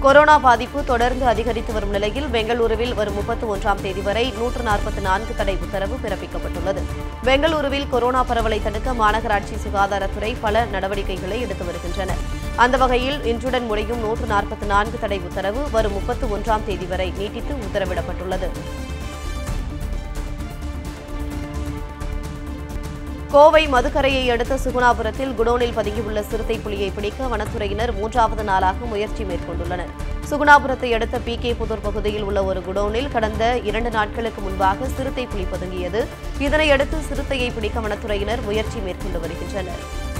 corona பாதிப்பு தொடர்ந்து அதிகரித்து வரும் நிலையில் பெங்களூருவில் வரும் முப்பத்தி ஒன்றாம் தேதி வரை நூற்று நாற்பத்தி நான்கு தடை உத்தரவு பிறப்பிக்கப்பட்டுள்ளது பெங்களூருவில் கொரோனா பரவலை தடுக்க மாநகராட்சி சுகாதாரத்துறை பல நடவடிக்கைகளை எடுத்து வருகின்றன அந்த வகையில் இன்றுடன் முடியும் நூற்று நாற்பத்தி நான்கு தடை உத்தரவு வரும் முப்பத்தி ஒன்றாம் தேதி வரை நீட்டித்து உத்தரவிடப்பட்டுள்ளது கோவை மதுக்கரையை அடுத்த சுகுணாபுரத்தில் குடோனில் பதுங்கியுள்ள சிறுத்தை புலியை பிடிக்க வனத்துறையினர் மூன்றாவது நாளாக முயற்சி மேற்கொண்டுள்ளனர் சுகுணாபுரத்தை அடுத்த பி கே புதூர் பகுதியில் உள்ள ஒரு குடோனில் கடந்த இரண்டு நாட்களுக்கு முன்பாக சிறுத்தை புலி பதுங்கியது இதனையடுத்து சிறுத்தையை பிடிக்க வனத்துறையினர் முயற்சி மேற்கொண்டு வருகின்றனர்